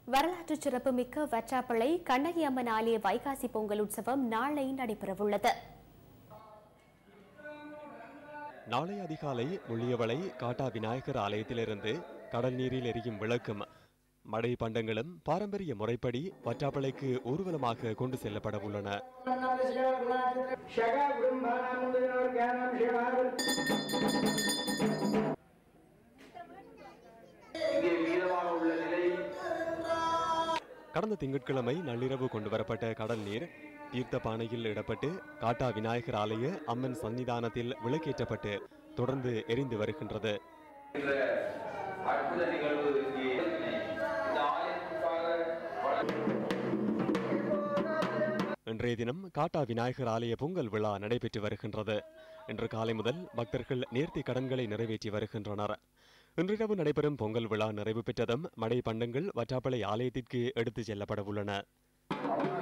வரலாற்று சிறப்புமிக்க வற்றாப்பளை கண்ணகி அம்மன் ஆலய வைகாசி பொங்கல் உற்சவம் நாளை நடைபெறவுள்ளது நாளை அதிகாலை முள்ளியவளை காட்டா விநாயகர் ஆலயத்திலிருந்து கடல் நீரில் எரியும் விளக்கும் மடை பண்டங்களும் பாரம்பரிய முறைப்படி வற்றாப்பளைக்கு ஊர்வலமாக கொண்டு செல்லப்பட உள்ளன இங்கே மீதமாக உள்ள நிலை கடந்த திங்கட்கிழமை நள்ளிரவு கொண்டு வரப்பட்ட கடல் நீர் தீர்த்த பானையில் இடப்பட்டு காட்டா விநாயகர் ஆலய அம்மன் சன்னிதானத்தில் விளக்கேற்றப்பட்டு தொடர்ந்து எரிந்து வருகின்றது என்ற அற்புத நிகழ்வு இங்கே இந்த ஆலயத்திற்காக வள- இன்றைய தினம் காட்டா விநாயகர் ஆலய பொங்கல் விழா நடைபெற்று வருகின்றது இன்று காலை முதல் பக்தர்கள் நேர்த்தி கடன்களை நிறைவேற்றி வருகின்றனர் இன்றிரவு நடைபெறும் பொங்கல் விழா நிறைவு பெற்றதும் மடை பண்டங்கள் வற்றாப்பளை ஆலயத்திற்கு எடுத்துச் செல்லப்பட உள்ளன